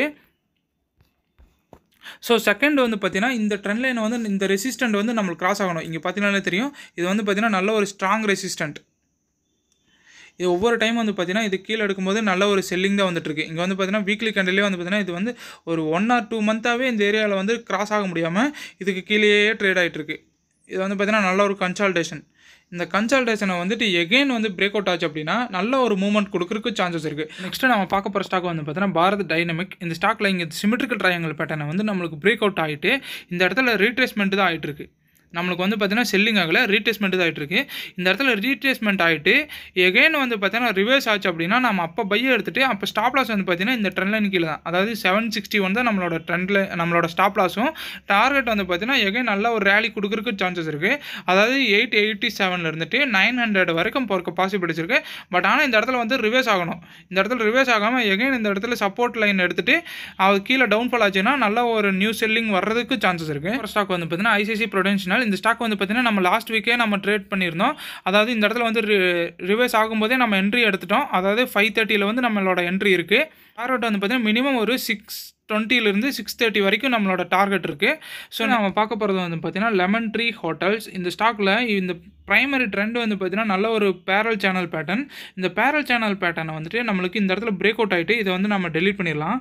ஸோ செகண்ட் வந்து பார்த்தீங்கன்னா இந்த ட்ரெண்ட் லைன் வந்து இந்த ரெசிஸ்டன்ட் வந்து நம்மளுக்கு கிராஸ் ஆகணும் இங்கே பார்த்தீங்கன்னாலே தெரியும் இது வந்து பார்த்தீங்கன்னா நல்ல ஒரு ஸ்ட்ராங் ரெசிஸ்டன்ட் இது ஒவ்வொரு டைம் வந்து பார்த்தீங்கன்னா இது கீழே எடுக்கும்போது நல்ல ஒரு செல்லிங் தான் வந்துட்டு இருக்கு இங்கே வந்து பார்த்தீங்கன்னா வீக்லி கண்டிலே வந்து பார்த்தீங்கன்னா இது வந்து ஒரு ஒன் ஆர் டூ மந்த்தாகவே இந்த ஏரியாவில் வந்து கிராஸ் ஆக முடியாமல் இதுக்கு கீழேயே ட்ரேட் ஆகிட்டு இருக்கு இது வந்து பார்த்தீங்கன்னா நல்ல ஒரு கன்சால்டேஷன் இந்த கன்சல்டேஷனை வந்துட்டு எகெயின் வந்து பிரேக் அவுட் ஆச்சு அப்படின்னா நல்ல ஒரு மூவ்மெண்ட் கொடுக்குறதுக்கு சான்சஸ் இருக்குது நெக்ஸ்ட்டு நம்ம பார்க்க போகிற ஸ்டாக் வந்து பார்த்தீங்கன்னா பாரத் டைனமிக் இந்த ஸ்டாக்கில் இங்கே சிமெட்ரிக்கல் ட்ரையாங்கல் பேட்டர்னை வந்து நம்மளுக்கு பிரேக் அவுட் ஆகிட்டு இந்த இடத்துல ரீட்ரேஸ்மெண்ட் தான் ஆகிட்டு இருக்கு நம்மளுக்கு வந்து பார்த்தீங்கன்னா செல்லிங் ஆகலை ரீட்ரேஸ்மெண்ட் தான் ஆகிட்டு இருக்கு இந்த இடத்துல ரீட்ரேஸ்மெண்ட் ஆகிட்டு எகைன் வந்து பார்த்தீங்கன்னா ரிவர்ஸ் ஆச்சு அப்படின்னா நம்ம அப்போ பையை எடுத்துட்டு அப்போ ஸ்டாப் லாஸ் வந்து பார்த்தீங்கன்னா இந்த ட்ரெண்ட் லைன் கீழே தான் அதாவது செவன் சிக்ஸ்டி ஒன் தான் நம்மளோட ட்ரெண்டில் நம்மளோட ஸ்டாப் லாஸும் டார்கெட் வந்து பார்த்தீங்கன்னா எகைன் நல்ல ஒரு ரேலி கொடுக்குறதுக்கு சான்சஸ் இருக்குது அதாவது எயிட் எயிட்டி செவனில் இருந்துட்டு நைன் ஹண்ட்ரட் வரைக்கும் போகிறக்கு பாசிபிலிட்டிஸ் இருக்குது பட் ஆனால் இந்த இடத்துல வந்து ரிவர்ஸ் ஆகணும் இந்த இடத்துல ரிவர்ஸ் ஆகாமல் எகைன் இந்த இடத்துல சப்போர்ட் லைன் எடுத்துட்டு அது கீழே டவுன் ஃபால் ஆச்சுன்னா நல்ல ஒரு நியூ செல்லிங் வர்றதுக்கு சான்சஸ் இருக்குது ஒரு ஸ்டாக் வந்து பார்த்தீங்கன்னா ஐசிசி ப்ரொடென்ஷனல் இந்த ஸ்டாக் வந்து பார்த்தீங்கன்னா நம்ம லாஸ்ட் வீக்கே நம்ம ட்ரேட் பண்ணியிருந்தோம் அதாவது இந்த இடத்துல வந்து ரிவர்ஸ் ஆகும்போதே நம்ம என்ட்ரி எடுத்துட்டோம் அதாவது ஃபைவ் தேர்ட்டியில் வந்து நம்மளோட என்ட்ரி இருக்குது டார்கெட் வந்து பார்த்தீங்கன்னா மினிமம் ஒரு சிக்ஸ் டுவெண்ட்டிலேருந்து சிக்ஸ் தேர்ட்டி வரைக்கும் நம்மளோட டார்கெட் இருக்குது ஸோ நம்ம பார்க்க போகிறது வந்து பார்த்தீங்கன்னா லெமன் ட்ரீ ஹோட்டல்ஸ் இந்த ஸ்டாக்கில் இந்த ப்ரைமரி ட்ரெண்ட் வந்து பார்த்தீங்கன்னா நல்ல ஒரு பேரல் சேனல் பேட்டர்ன் இந்த பேரல் சேனல் பேட்டர்னை வந்துட்டு நம்மளுக்கு இந்த இடத்துல பிரேக் அவுட் ஆகிட்டு இதை வந்து நம்ம டெலீட் பண்ணிடலாம்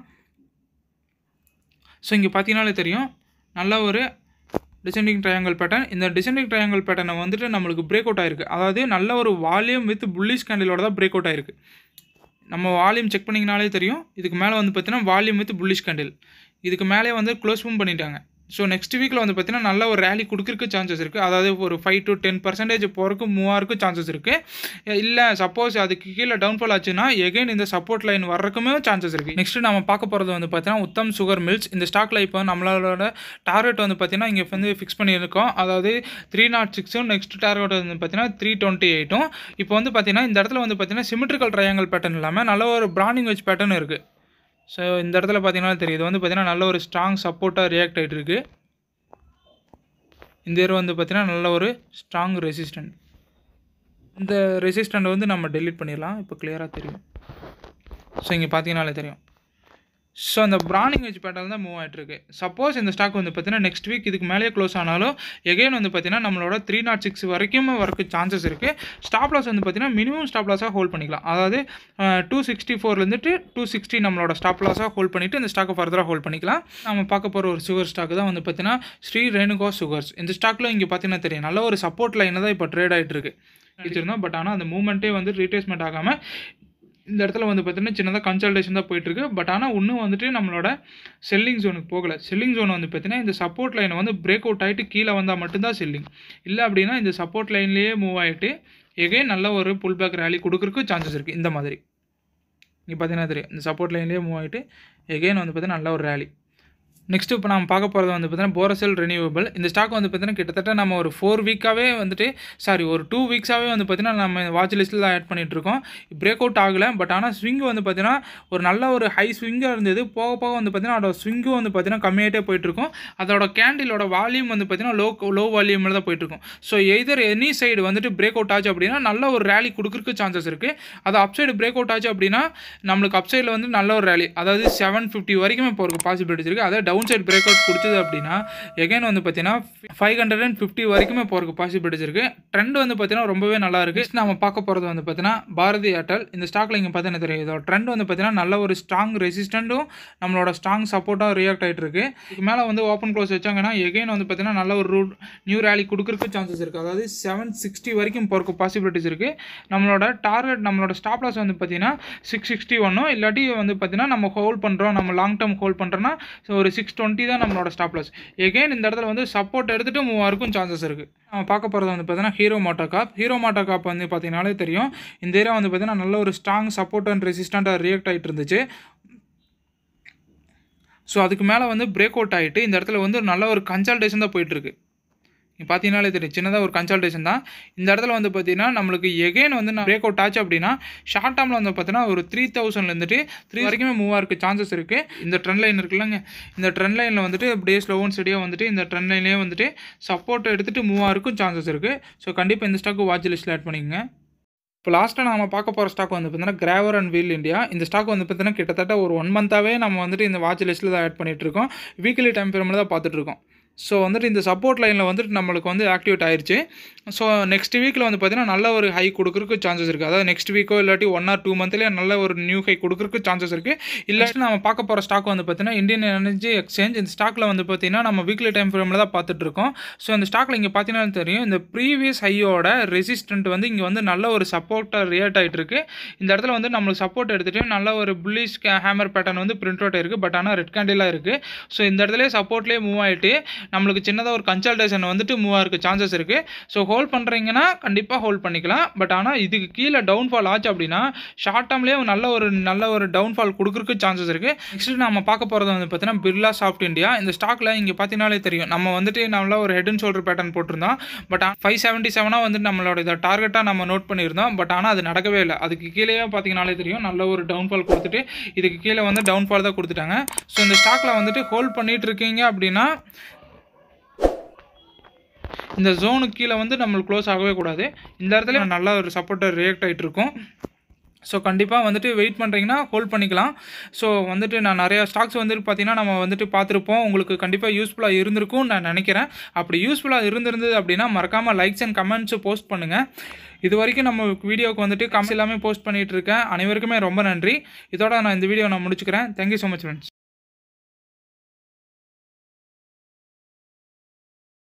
ஸோ இங்கே பார்த்தீங்கனாலே தெரியும் நல்ல ஒரு டிசெண்டிங் ட்ரையாங்கல் பேட்டர்ன் இந்த டிசெண்டிங் ட்ரையாங்கல் பேட்டர்னை வந்துட்டு நம்மளுக்கு பிரேக் அவுட் ஆயிருக்கு அதாவது நல்ல ஒரு வால்யூம் வித் புல்லிஷ் கேண்டிலோட தான் பிரேக் அவுட் ஆயிருக்கு நம்ம வால்யூம் செக் பண்ணிங்கனாலே தெரியும் இதுக்கு மேலே வந்து பார்த்தீங்கன்னா வால்யூம் வித் புல்லிஷ் கேண்டில் இதுக்கு மேலே வந்து க்ளோஸும் பண்ணிட்டாங்க ஸோ நெக்ஸ்ட் வீக்கில் வந்து பார்த்தீங்கன்னா நல்ல ஒரு ரேலி கொடுக்குறக்கு சான்சஸ் இருக்குது அதாவது ஒரு ஃபைவ் டு டென் பர்சன்டேஜ் போகிறக்கு மூவாருக்கு சான்சஸ் இருக்குது இல்லை சப்போஸ் அதுக்கு கீழே டவுன்ஃபால் ஆச்சுன்னா எகைன் இந்த சப்போர்ட் லைன் வர்றதுக்குமே சான்சஸ் இருக்குது நெக்ஸ்ட் நம்ம பார்க்க போகிறது வந்து பார்த்தீங்கன்னா உத்தம் சுகர் மில்ஸ் இந்த ஸ்டாக்கில் இப்போ நம்மளோட டார்கெட் வந்து பார்த்தீங்கன்னா இங்கே வந்து ஃபிக்ஸ் பண்ணியிருக்கோம் அதாவது த்ரீ நாட் சிக்ஸும் நெக்ஸ்ட் டார்கெட் வந்து பார்த்தீங்கன்னா த்ரீ டுவெண்ட்டி எயிட்டும் இப்போ வந்து பார்த்தீங்கன்னா இந்த இடத்துல வந்து பார்த்தீங்கன்னா சிமெட்ரிக்கல் ட்ரையாங்கல் பேட்டர்ன் இல்லாமல் நல்ல ஒரு பிராண்டிங் வச்சு பேட்டர்ன் இருக்குது ஸோ இந்த இடத்துல பார்த்தீங்கன்னா தெரியுது வந்து பார்த்தீங்கன்னா நல்ல ஒரு ஸ்ட்ராங் சப்போர்ட்டாக ரியாக்ட் ஆகிட்டு இருக்கு இந்த இயர் வந்து பார்த்தீங்கன்னா நல்ல ஒரு ஸ்ட்ராங் ரெசிஸ்டன்ட் இந்த ரெசிஸ்டண்ட் வந்து நம்ம டெலீட் பண்ணிடலாம் இப்போ கிளியராக தெரியும் ஸோ இங்கே பார்த்தீங்கனாலே தெரியும் ஸோ அந்த பிராண்டிங் வச்சு பேட்டர்ன் தான் மூவ் ஆகிட்டு இருக்கு சப்போஸ் இந்த ஸ்டாக் வந்து பார்த்தீங்கன்னா நெக்ஸ்ட் வீக் இதுக்கு மேலேயே க்ளோஸ் ஆனாலும் எகைன் வந்து பார்த்தீங்கன்னா நம்மளோட த்ரீ நாட் சிக்ஸ் வரைக்கும் வரக்கு சான்சஸ் இருக்குது ஸ்டாப் லாஸ் வந்து பார்த்தீங்கன்னா மினிமம் ஸ்டாப் லாஸாக ஹோல்ட் பண்ணிக்கலாம் அதாவது டூ சிக்ஸ்டி ஃபோர்லேருந்துட்டு டூ சிக்ஸ்டி நம்மளோட ஸ்டாப் லாஸாக ஹோல்ட் பண்ணிவிட்டு இந்த ஸ்டாக்கை ஃபர்தராக ஹோல்ட் பண்ணிக்கலாம் நம்ம பார்க்க போகிற ஒரு சுகர் ஸ்டாக் தான் வந்து பார்த்தீங்கன்னா ஸ்ரீ ரேணுகா சுகர்ஸ் இந்த ஸ்டாக்கில் இங்கே பார்த்தீங்கன்னா தெரியும் நல்ல ஒரு சப்போர்ட் லைன் தான் இப்போ ட்ரேட் ஆகிட்டு இருக்கு வச்சுருந்தோம் பட் ஆனால் அந்த மூமெண்ட்டே வந்து ரீட்ரேஸ்மெண்ட் ஆகாமல் இந்த இடத்துல வந்து பார்த்தீங்கன்னா சின்னதாக கன்சல்டேஷன் தான் போயிட்டுருக்கு பட் ஆனால் இன்னும் வந்துட்டு நம்மளோட செல்லிங் ஜோனுக்கு போகலை செல்லிங் ஜோன் வந்து பார்த்தீங்கன்னா இந்த சப்போர்ட் லைனை வந்து பிரேக் அவுட் ஆகிட்டு கீழே வந்தால் மட்டும்தான் செல்லிங் இல்லை அப்படின்னா இந்த சப்போர்ட் லைன்லேயே மூவ் ஆகிட்டு எகைன் நல்ல ஒரு புல் பேக் ரேலி கொடுக்குறதுக்கு சான்சஸ் இருக்குது இந்த மாதிரி இங்கே பார்த்தீங்கன்னா தெரியும் இந்த சப்போர்ட் லைன்லேயே மூவ் ஆகிட்டு எகைன் வந்து பார்த்தீங்கன்னா நல்ல ஒரு ரேலி நெக்ஸ்ட் இப்போ நம்ம பார்க்க போகிறது வந்து பார்த்தீங்கன்னா போரசெல் ரெனியூவபிள் இந்த ஸ்டாக் வந்து பார்த்தீங்கன்னா கிட்டத்தட்ட நம்ம ஒரு ஃபோர் வீக்காகவே வந்துட்டு சாரி ஒரு டூ வீக்ஸாகவே வந்து பார்த்தீங்கன்னா நம்ம வாட்ச் லிஸ்ட்டில் தான் ஆட் பண்ணிட்டு இருக்கோம் பிரேக் அவுட் ஆகலை பட் ஆனால் ஸ்விங் வந்து பார்த்தீங்கன்னா ஒரு நல்ல ஒரு ஹை ஸ்விங்காக இருந்தது போக போக வந்து பார்த்தீங்கன்னா அதோட ஸ்விங்கும் வந்து பார்த்தீங்கன்னா கம்மியாகிட்டே போயிட்டுருக்கும் அதோட கேண்டிலோட வால்யூம் வந்து பார்த்தீங்கன்னா லோ லோ வால்யூமில் தான் போயிட்டுருக்கும் ஸோ எதர் எனி சைடு வந்துட்டு பிரேக் அவுட் ஆச்சு அப்படின்னா நல்ல ஒரு ரேலி கொடுக்குறதுக்கு சான்சஸ் இருக்குது அது அப் சைடு பிரேக் அவுட் ஆச்சு அப்படின்னா நம்மளுக்கு அப் சைடில் வந்து நல்ல ஒரு ரேலி அதாவது செவன் ஃபிஃப்டி வரைக்குமே போகிறதுக்கு பாசிபிலிட்டிஸ் இருக்குது அதே down down side break out கொடுத்தது அப்படின்னா எகைன் வந்து பார்த்தீங்கன்னா ஃபைவ் ஹண்ட்ரட் அண்ட் ஃபிஃப்டி வரைக்குமே போகிறதுக்கு பாசிபிலிட்டிஸ் இருக்குது ட்ரெண்ட் வந்து பார்த்தீங்கன்னா ரொம்பவே நல்லா இருக்குது நம்ம பார்க்க போகிறது வந்து பார்த்தீங்கன்னா பாரதி ஏர்டெல் இந்த ஸ்டாக்ல இங்கே பார்த்தீங்கன்னா தெரியும் இதோட ட்ரெண்ட் வந்து பார்த்தீங்கன்னா நல்ல ஒரு ஸ்ட்ராங் ரெசிஸ்டண்ட்டும் நம்மளோட ஸ்ட்ராங் சப்போர்ட்டாக ரியாக்ட் ஆகிட்டு இருக்கு இதுக்கு மேலே வந்து ஓப்பன் க்ளோஸ் வச்சாங்கன்னா எகைன் வந்து பார்த்தீங்கன்னா நல்ல ஒரு ரூட் நியூ ரேலி கொடுக்குறதுக்கு சான்சஸ் இருக்குது அதாவது செவன் சிக்ஸ்டி வரைக்கும் போகிறக்கு பாசிபிலிட்டிஸ் இருக்குது நம்மளோட டார்கெட் நம்மளோட ஸ்டாப் லாஸ் வந்து பார்த்தீங்கன்னா சிக்ஸ் சிக்ஸ்டி ஒன்னும் இல்லாட்டி வந்து பார்த்தீங்கன்னா நம்ம ஹோல்ட் பண்ணுறோம் நம்ம லாங் டேர்ம் ஹோல்ட் பண்ணுறோன்னா ஸோ ஒரு சிக்ஸ் டுவெண்ட்டி தான் நம்மளோட ஸ்டாப் லாஸ் எகைன் இந்த இடத்துல வந்து சப்போர்ட் எடுத்துகிட்டு மூவ் ஆயிருக்கும் சான்சஸ் இருக்குது நம்ம பார்க்க போகிறது வந்து பார்த்தீங்கன்னா Hero MotoCorp Hero MotoCorp வந்து பார்த்தீங்கனாலே தெரியும் இந்த ஏரியா வந்து பார்த்தீங்கன்னா நல்ல ஒரு ஸ்ட்ராங் சப்போர்ட் அண்ட் ரெசிஸ்டண்ட்டாக ரியாக்ட் ஆகிட்டு இருந்துச்சு ஸோ அதுக்கு மேலே வந்து பிரேக் அவுட் ஆகிட்டு இந்த இடத்துல வந்து நல்ல ஒரு கன்சல்டேஷன் தான் போயிட்டுருக்கு நீங்கள் பார்த்தீங்கனாலே தெரியும் சின்னதாக ஒரு கன்சல்டேஷன் தான் இந்த இடத்துல வந்து பார்த்தீங்கன்னா நம்மளுக்கு எகைன் வந்து நான் பிரேக் அவுட் ஆச்சு அப்படின்னா ஷார்ட் டேர்மில் வந்து பார்த்தீங்கன்னா ஒரு த்ரீ தௌசண்ட்லேருந்துட்டு த்ரீ வரைக்குமே மூவ் ஆகிறதுக்கு சான்சஸ் இருக்குது இந்த ட்ரெண்ட் லைன் இருக்குல்லங்க இந்த ட்ரெண்ட் லைனில் வந்துட்டு அப்படியே ஸ்லோவன் ஸ்டடியாக வந்துட்டு இந்த ட்ரெண்ட் லைன்லேயே வந்துட்டு சப்போர்ட் எடுத்துகிட்டு மூவ் ஆகிறதுக்கும் சான்சஸ் இருக்குது ஸோ கண்டிப்பாக இந்த ஸ்டாக்கு வாட்ச் லிஸ்ட்டில் ஆட் பண்ணிக்கங்க இப்போ லாஸ்ட்டாக நம்ம பார்க்க போகிற ஸ்டாக் வந்து பார்த்தீங்கன்னா கிராவர் அண்ட் வீல் இந்தியா இந்த ஸ்டாக் வந்து பார்த்தீங்கன்னா கிட்டத்தட்ட ஒரு ஒன் மந்த்தாகவே நம்ம வந்துட்டு இந்த வாட்ச் லிஸ்ட்டில் தான் ஆட் பண்ணிகிட்டு இருக்கோம் வீக்லி டைம் பீரியமில் தான் பார்த்துட்டு இருக்கோம் ஸோ வந்துட்டு இந்த சப்போர்ட் லைனில் வந்துட்டு நம்மளுக்கு வந்து ஆக்டிவேட் ஆயிடுச்சு ஸோ நெக்ஸ்ட் வீக்கில் வந்து பார்த்தீங்கன்னா நல்ல ஒரு ஹை கொடுக்குறதுக்கு சான்சஸ் இருக்குது அதாவது நெக்ஸ்ட் வீக்கோ இல்லாட்டி ஒன் ஆர் டூ மந்த்லேயே நல்ல ஒரு நியூ ஹை கொடுக்குறதுக்கு சான்சஸ் இருக்குது இல்லாட்டி நம்ம பார்க்க போகிற ஸ்டாக் வந்து பார்த்தீங்கன்னா இந்தியன் எனர்ஜி எக்ஸ்சேஞ்ச் இந்த ஸ்டாக்கில் வந்து பார்த்தீங்கன்னா நம்ம வீக்லி டைம் ஃப்ரேமில் தான் பார்த்துட்டு இருக்கோம் ஸோ இந்த ஸ்டாக்கில் இங்கே பார்த்தீங்கன்னா தெரியும் இந்த ப்ரீவியஸ் ஹையோட ரெசிஸ்டன்ட் வந்து இங்கே வந்து நல்ல ஒரு சப்போர்ட்டாக ரியாக்ட் ஆகிட்டு இருக்கு இந்த இடத்துல வந்து நம்மளுக்கு சப்போர்ட் எடுத்துகிட்டு நல்ல ஒரு புல்லிஷ் ஹேமர் பேட்டர்ன் வந்து பிரிண்ட் அவுட் இருக்குது பட் ஆனால் ரெட் கேண்டிலாக இருக்குது ஸோ இந்த இடத்துல சப்போர்ட்லேயே மூவ் ஆகிட்டு நம்மளுக்கு சின்னதாக ஒரு கன்சல்டேஷன் வந்துட்டு மூவ் ஆகிறதுக்கு சான்சஸ் இருக்குது ஸோ ஹோல்ட் பண்ணுறீங்கன்னா கண்டிப்பாக ஹோல்ட் பண்ணிக்கலாம் பட் ஆனால் இதுக்கு கீழே டவுன்ஃபால் ஆச்சு அப்படின்னா ஷார்ட் டேர்ம்லேயே நல்ல ஒரு நல்ல ஒரு டவுன்ஃபால் கொடுக்குறதுக்கு சான்சஸ் இருக்குது நெக்ஸ்ட் நம்ம பார்க்க போகிறது வந்து பார்த்தீங்கன்னா பிர்லா சாஃப்ட் இந்தியா இந்த ஸ்டாக்கில் இங்கே பார்த்தீங்கனாலே தெரியும் நம்ம வந்துட்டு நல்ல ஒரு ஹெட் அண்ட் ஷோல்டர் பேட்டர்ன் போட்டிருந்தோம் பட் ஃபைவ் செவன்ட்டி செவனாக வந்துட்டு நம்மளோட இதை டார்கெட்டாக நம்ம நோட் பண்ணியிருந்தோம் பட் ஆனால் அது நடக்கவே இல்லை அதுக்கு கீழே பார்த்தீங்கனாலே தெரியும் நல்ல ஒரு டவுன்ஃபால் கொடுத்துட்டு இதுக்கு கீழே வந்து டவுன்ஃபால் தான் கொடுத்துட்டாங்க ஸோ இந்த ஸ்டாக்கில் வந்துட்டு ஹோல்ட் பண்ணிட்டு இருக்கீங்க அப்படின்னா இந்த ஜோனுக்கு கீழே வந்து நம்மளுக்கு க்ளோஸ் ஆகவே கூடாது இந்த இடத்துல நல்லா ஒரு சப்போர்ட்டர் ரியாக்ட் ஆகிட்டு இருக்கும் ஸோ கண்டிப்பாக வந்துட்டு வெயிட் பண்ணுறீங்கன்னா ஹோல்ட் பண்ணிக்கலாம் ஸோ வந்துட்டு நான் நிறையா ஸ்டாக்ஸ் வந்துட்டு பார்த்தீங்கன்னா நம்ம வந்துட்டு பார்த்துருப்போம் உங்களுக்கு கண்டிப்பாக யூஸ்ஃபுல்லாக இருந்திருக்கும் நான் நினைக்கிறேன் அப்படி யூஸ்ஃபுல்லாக இருந்திருந்தது அப்படின்னா மறக்காமல் லைக்ஸ் அண்ட் கமெண்ட்ஸு போஸ்ட் பண்ணுங்கள் இது வரைக்கும் நம்ம வீடியோவுக்கு வந்துட்டு கமெண்ட்ஸ் எல்லாமே போஸ்ட் பண்ணிகிட்டு இருக்கேன் அனைவருக்குமே ரொம்ப நன்றி இதோட நான் இந்த வீடியோ நான் முடிச்சுக்கிறேன் தேங்க்யூ ஸோ மச் ஃப்ரெண்ட்ஸ்